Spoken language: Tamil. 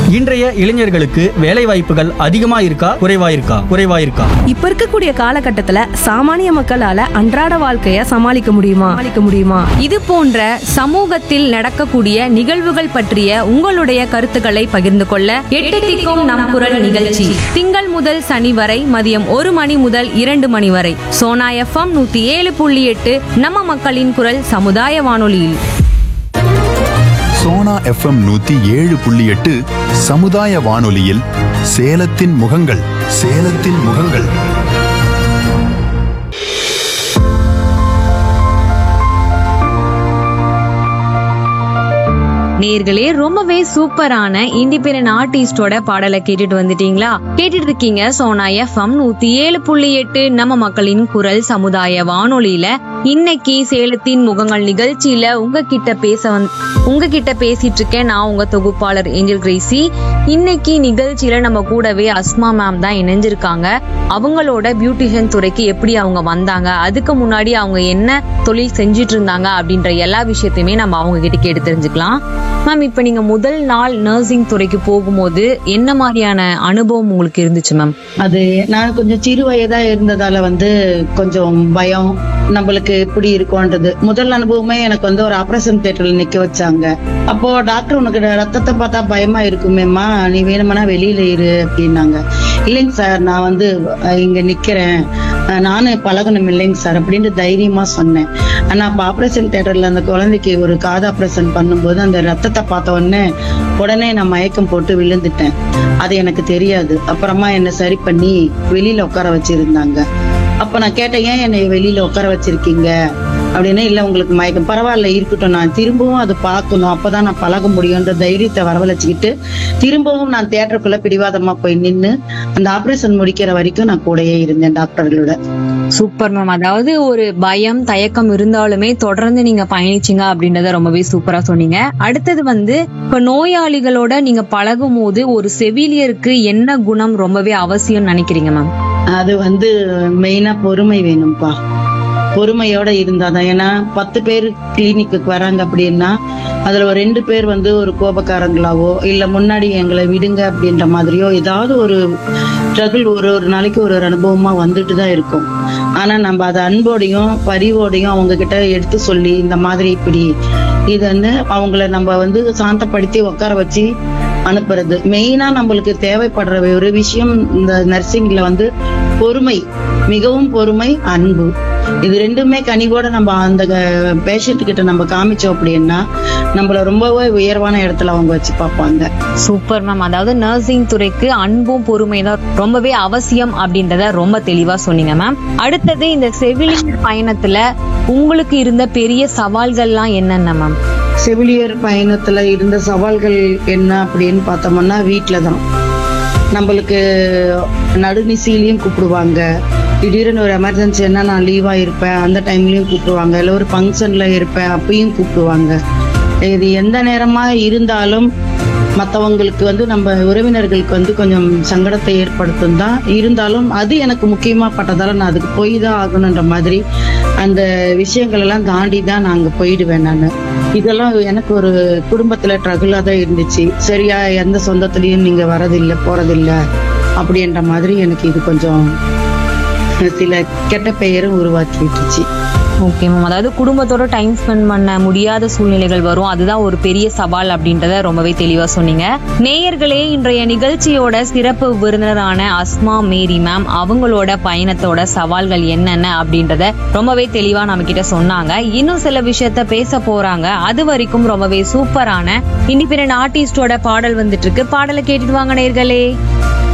இன்றைய இளைஞர்களுக்கு வேலை வாய்ப்புகள் அதிகமா இருக்கா குறைவா இருக்கா குறைவா இருக்கா இப்ப இருக்கக்கூடிய காலகட்டத்துல சாமானிய மக்களால அன்றாட வாழ்க்கைய சமாளிக்க முடியுமா சமாளிக்க முடியுமா இது போன்ற சமூகத்தில் நடக்கக்கூடிய நிகழ்வுகள் பற்றிய உங்களுடைய கருத்துக்களை பகிர்ந்து கொள்ள எட்டு திக்கும் நம் குரல் நிகழ்ச்சி திங்கள் முதல் சனி வரை மதியம் ஒரு மணி முதல் இரண்டு மணி வரை சோனா எஃப்எம் நூத்தி ஏழு புள்ளி எட்டு நம்ம மக்களின் குரல் சமுதாய வானொலியில் சோனா எஃப்எம் நூத்தி ஏழு புள்ளி எட்டு சமுதாய வானொலியில் சேலத்தின் முகங்கள் சேலத்தின் முகங்கள் நேர்களே ரொம்பவே சூப்பரான இண்டிபெண்டன்ட் ஆர்டிஸ்டோட பாடலை கேட்டுட்டு வந்துட்டீங்களா கேட்டுட்டு இருக்கீங்க சோனா எஃப்எம் நூத்தி ஏழு புள்ளி எட்டு நம்ம மக்களின் குரல் சமுதாய வானொலியில இன்னைக்கு சேலத்தின் முகங்கள் நிகழ்ச்சியில உங்ககிட்ட பேச வந்து உங்ககிட்ட பேசிட்டு இருக்கேன் நான் உங்க தொகுப்பாளர் ஏஞ்சல் கிரேசி இன்னைக்கு நிகழ்ச்சியில நம்ம கூடவே அஸ்மா மேம் தான் இணைஞ்சிருக்காங்க அவங்களோட பியூட்டிஷியன் துறைக்கு எப்படி அவங்க வந்தாங்க அதுக்கு முன்னாடி அவங்க என்ன தொழில் செஞ்சுட்டு இருந்தாங்க அப்படின்ற எல்லா விஷயத்தையுமே நம்ம அவங்க கிட்ட கேட்டு தெரிஞ்சுக்கலாம் மேம் இப்ப நீங்க முதல் நாள் நர்சிங் துறைக்கு போகும்போது என்ன மாதிரியான அனுபவம் உங்களுக்கு இருந்துச்சு மேம் அது நான் கொஞ்சம் சிறு வயதா இருந்ததால வந்து கொஞ்சம் பயம் நம்மளுக்கு எப்படி இருக்கும்ன்றது முதல் அனுபவமே எனக்கு வந்து ஒரு ஆபரேஷன் தியேட்டர்ல நிக்க வச்சாங்க அப்போ டாக்டர் உனக்கு ரத்தத்தை பார்த்தா பயமா இருக்குமேம்மா நீ வேணுமானா வெளியில இரு அப்படின்னாங்க இல்லைங்க சார் நான் வந்து அஹ், இங்க நிக்கிறேன் அஹ், நானும் பழகணும் இல்லைங்க சார் அப்படின்னு தைரியமா சொன்னேன் ஆனா அப்ப ஆபரேஷன் தியேட்டர்ல அந்த குழந்தைக்கு ஒரு காது ஆபரேஷன் பண்ணும்போது அந்த ரத்தத்தை பார்த்த உடனே உடனே நான் மயக்கம் போட்டு விழுந்துட்டேன் அது எனக்கு தெரியாது அப்புறமா என்ன சரி பண்ணி வெளியில உட்கார வச்சிருந்தாங்க அப்ப நான் கேட்டேன் ஏன் என்னை வெளியில உட்கார வச்சிருக்கீங்க அப்படின்னு இல்ல உங்களுக்கு மயக்கம் பரவாயில்ல இருக்கட்டும் நான் திரும்பவும் அது பார்க்கணும் அப்பதான் நான் பழக முடியும்ன்ற தைரியத்தை வரவழைச்சுக்கிட்டு திரும்பவும் நான் தேட்டருக்குள்ள பிடிவாதமா போய் நின்னு அந்த ஆபரேஷன் முடிக்கிற வரைக்கும் நான் கூடயே இருந்தேன் டாக்டர்களோட சூப்பர் மேம் அதாவது ஒரு பயம் தயக்கம் இருந்தாலுமே தொடர்ந்து நீங்க பயணிச்சீங்க அப்படின்றத ரொம்பவே சூப்பரா சொன்னீங்க அடுத்தது வந்து இப்ப நோயாளிகளோட நீங்க பழகும் போது ஒரு செவிலியருக்கு என்ன குணம் ரொம்பவே அவசியம்னு நினைக்கிறீங்க மேம் அது வந்து மெயினா பொறுமை வேணும்ப்பா பொறுமையோட இருந்தாதான் ஏன்னா பத்து பேர் கிளினிக்கு வராங்க அப்படின்னா அதுல ஒரு ரெண்டு பேர் வந்து ஒரு கோபக்காரங்களாவோ இல்ல முன்னாடி எங்களை விடுங்க அப்படின்ற மாதிரியோ ஏதாவது ஒரு ஸ்ட்ரகிள் ஒரு ஒரு நாளைக்கு ஒரு ஒரு அனுபவமா வந்துட்டு தான் இருக்கும் ஆனா நம்ம அதை அன்போடையும் பரிவோடையும் அவங்க கிட்ட எடுத்து சொல்லி இந்த மாதிரி இப்படி இது வந்து அவங்கள நம்ம வந்து சாந்தப்படுத்தி உட்கார வச்சு அனுப்புறது மெயினா நம்மளுக்கு தேவைப்படுற ஒரு விஷயம் இந்த நர்சிங்ல வந்து பொறுமை மிகவும் பொறுமை அன்பு இது ரெண்டுமே கனிவோட நம்ம அந்த பேஷண்ட் கிட்ட நம்ம காமிச்சோம் அப்படின்னா நம்மள ரொம்பவே உயர்வான இடத்துல அவங்க வச்சு பார்ப்பாங்க சூப்பர் மேம் அதாவது நர்சிங் துறைக்கு அன்பும் பொறுமையும் தான் ரொம்பவே அவசியம் அப்படின்றத ரொம்ப தெளிவா சொன்னீங்க மேம் அடுத்தது இந்த செவிலியர் பயணத்துல உங்களுக்கு இருந்த பெரிய சவால்கள்லாம் என்னென்ன மேம் செவிலியர் பயணத்துல இருந்த சவால்கள் என்ன அப்படின்னு பார்த்தோம்னா வீட்டில தான் நம்மளுக்கு நடுநிசையிலையும் கூப்பிடுவாங்க திடீர்னு ஒரு எமர்ஜென்சின்னா நான் லீவா இருப்பேன் அந்த டைம்லயும் கூப்பிடுவாங்க இல்லை ஒரு ஃபங்க்ஷன்ல இருப்பேன் அப்பயும் கூப்பிடுவாங்க இது எந்த நேரமா இருந்தாலும் மற்றவங்களுக்கு வந்து நம்ம உறவினர்களுக்கு வந்து கொஞ்சம் சங்கடத்தை ஏற்படுத்தும் தான் இருந்தாலும் அது எனக்கு முக்கியமா பட்டதால நான் அதுக்கு போய் தான் ஆகணுன்ற மாதிரி அந்த விஷயங்கள் எல்லாம் தாண்டி தான் நான் அங்க போயிடுவேன் நான் இதெல்லாம் எனக்கு ஒரு குடும்பத்துல ட்ரகுலா தான் இருந்துச்சு சரியா எந்த சொந்தத்துலயும் நீங்க வரதில்லை போறதில்ல அப்படின்ற மாதிரி எனக்கு இது கொஞ்சம் சில கெட்ட பெயரும் உருவாக்கி விட்டுச்சு ஓகே மேம் அதாவது குடும்பத்தோட டைம் ஸ்பெண்ட் பண்ண முடியாத சூழ்நிலைகள் வரும் அதுதான் ஒரு பெரிய சவால் அப்படின்றத ரொம்பவே தெளிவா சொன்னீங்க நேயர்களே இன்றைய நிகழ்ச்சியோட சிறப்பு விருந்தினரான அஸ்மா மேரி மேம் அவங்களோட பயணத்தோட சவால்கள் என்னென்ன அப்படின்றத ரொம்பவே தெளிவா நம்ம கிட்ட சொன்னாங்க இன்னும் சில விஷயத்த பேச போறாங்க அது வரைக்கும் ரொம்பவே சூப்பரான இண்டிபெண்டன்ட் ஆர்டிஸ்டோட பாடல் வந்துட்டு இருக்கு பாடலை கேட்டுட்டு வாங்க நேயர்களே